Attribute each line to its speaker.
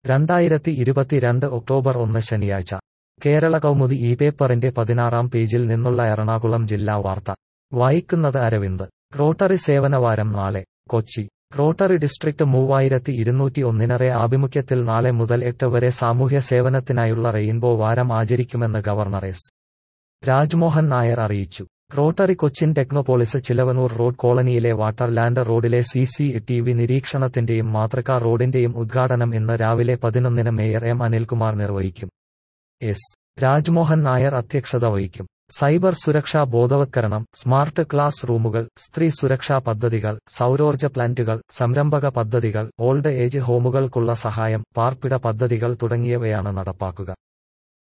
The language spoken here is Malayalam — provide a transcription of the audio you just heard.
Speaker 1: രണ്ടായിരത്തി ഇരുപത്തിരണ്ട് ഒക്ടോബർ ഒന്ന് ശനിയാഴ്ച കേരള കൗമുദി ഈ പേപ്പറിന്റെ പതിനാറാം പേജിൽ നിന്നുള്ള എറണാകുളം ജില്ലാ വാർത്ത വായിക്കുന്നത് അരവിന്ദ് റോട്ടറി സേവനവാരം നാളെ കൊച്ചി റോട്ടറി ഡിസ്ട്രിക്ട് മൂവായിരത്തി ഇരുന്നൂറ്റി ഒന്നിനറെ ആഭിമുഖ്യത്തിൽ നാളെ മുതൽ എട്ട് വരെ സാമൂഹ്യ സേവനത്തിനായുള്ള റെയിൻബോ വാരം ആചരിക്കുമെന്ന് ഗവർണർ എസ് രാജ്മോഹൻ നായർ അറിയിച്ചു Rotary Cochin Technopolis Chilavannoor road കോളനിയിലെ വാട്ടർലാൻഡ് റോഡിലെ സി സി ടി വി നിരീക്ഷണത്തിന്റെയും മാതൃകാ റോഡിന്റെയും ഉദ്ഘാടനം ഇന്ന് രാവിലെ പതിനൊന്നിന് മേയർ എം അനിൽകുമാർ നിർവഹിക്കും എസ് രാജ്മോഹൻ നായർ അധ്യക്ഷത വഹിക്കും സൈബർ സുരക്ഷാ ബോധവത്കരണം സ്മാർട്ട് ക്ലാസ് റൂമുകൾ സ്ത്രീ സുരക്ഷാ പദ്ധതികൾ സൗരോർജ്ജ പ്ലാന്റുകൾ സംരംഭക പദ്ധതികൾ ഓൾഡ് ഏജ് ഹോമുകൾക്കുള്ള സഹായം പാർപ്പിട പദ്ധതികൾ തുടങ്ങിയവയാണ് നടപ്പാക്കുക